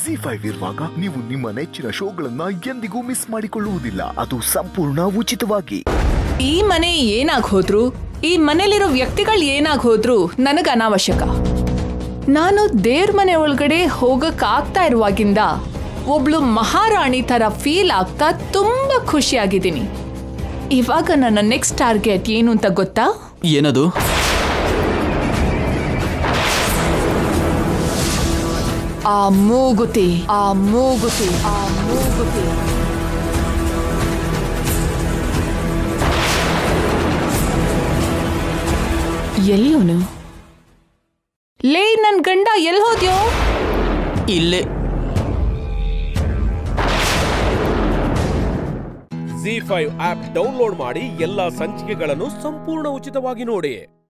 G five ಇರುವಾಗ ನೀವು ನಿಮ್ಮ ನೆಚ್ಚಿನ ಶೋಗಳನ್ನ ಎಂದಿಗೂ ಮಿಸ್ ಮಾಡಿಕೊಳ್ಳುವುದಿಲ್ಲ ಅದು ಸಂಪೂರ್ಣ ಉಚಿತವಾಗಿ ಈ ಮನೆ ಏನಾಗ್ ಹೋದ್ರು ಈ ಮನೇಲಿರೋ ವ್ಯಕ್ತಿಗಳು ಏನಾಗ್ ಹೋದ್ರು ನನಗ ಅನಾವಶ್ಯಕ ನಾನು ದೇವ್ರ ಮನೆ ಒಳಗಡೆ ಹೋಗಕ್ ಆಗ್ತಾ ಇರುವಾಗಿಂದ ಒಬ್ಳು ಮಹಾರಾಣಿ ತರ ಫೀಲ್ ಆಗ್ತಾ ತುಂಬಾ ಖುಷಿಯಾಗಿದ್ದೀನಿ ಇವಾಗ ನನ್ನ ನೆಕ್ಸ್ಟ್ ಟಾರ್ಗೆಟ್ ಏನು ಅಂತ ಗೊತ್ತಾ ಏನದು ಆ ಮೂಗುತಿ ಆ ಮೂಗುತಿ ಆ ಮೂಗುತಿ ಎಲ್ಲಿಯವನು ಲೇ ನನ್ ಗಂಡ ಎಲ್ಲಿ ಹೋದ್ಯೋ ಇಲ್ಲೇ ಜಿ ಫೈವ್ ಆಪ್ ಡೌನ್ಲೋಡ್ ಮಾಡಿ ಎಲ್ಲಾ ಸಂಚಿಕೆಗಳನ್ನು ಸಂಪೂರ್ಣ ಉಚಿತವಾಗಿ ನೋಡಿ